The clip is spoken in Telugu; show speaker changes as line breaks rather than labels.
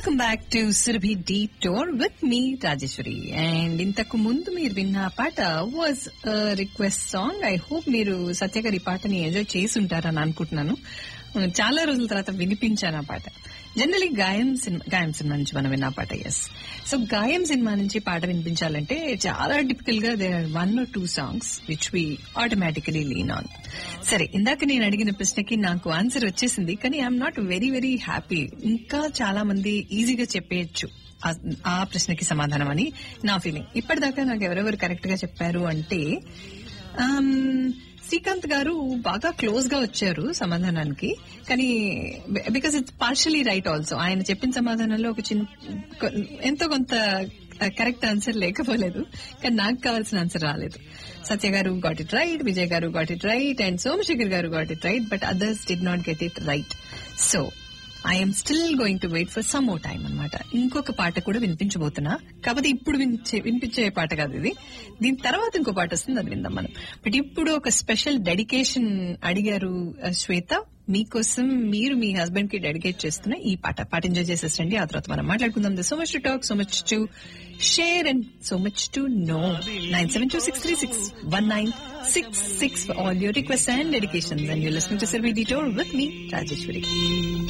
welcome back to Surabhi detour with me Rajeshwari and ఇంతకు ముందు మీరు విన్న పాట was request song I hope మీరు సత్య గారి పాటని ఎంజాయ్ చేసి ఉంటారని అనుకుంటున్నాను చాలా రోజుల తర్వాత వినిపించాను ఆ పాట జనరలీ గాయం సినిమా గాయం సినిమా నుంచి మనం విన్న పాట ఎస్ సో గాయం సినిమా నుంచి పాట వినిపించాలంటే చాలా టిపికల్ గా there one or two songs which we automatically lean on సరే ఇందాక నేను అడిగిన ప్రశ్నకి నాకు ఆన్సర్ వచ్చేసింది కానీ I'm not very very happy ఇంకా చాలా మంది ఈజీగా చెప్పేయచ్చు ఆ- ఆ ప్రశ్నకి సమాధానం అని నా ఫీలింగ్ ఇప్పటిదాకా నాకు ఎవరెవరు కరెక్ట్ గా చెప్పారు అంటే ఆమ్, శ్రీకాంత్ గారు బాగా క్లోజ్ గా వచ్చారు సమాధానానికి కానీ because it's partially right also ఆయన చెప్పిన సమాధానంలో ఒక చిన్న కొ- ఎంతో కొంత కరెక్ట్ ఆన్సర్ లేకపోలేదు కానీ నాకు కావాల్సిన ఆన్సర్ రాలేదు సత్య గారు గాట్ ఇట్ రైట్ విజయ్ గారు got it right and Somashekhar గారు got it right but others did not get it right so I'm still going to wait for some more time అనమాట ఇంకొక పాట కూడా వినిపించబోతున్నా కాకపోతే ఇప్పుడు వినిచే- వినిపించే పాట కాదు ఇది దీని తర్వాత ఇంకో పాట వస్తుంది అది విందాం మనం బట్ ఇప్పుడు ఒక స్పెషల్ డెడికేషన్ అడిగారు ఆ, శ్వేత మీకోసం మీరు మీ హస్బెండ్ కి డెడికేట్ చేస్తున్న ఈ పాట పాట ఎంజాయ్ చేసేసండి ఆ తర్వాత మనం మాట్లాడుకుందాం so much to talk so much to share and so much to know nine seven two six three six one nine six six for all your request and dedication and you listening to Surabhi detour with me Rajeshwari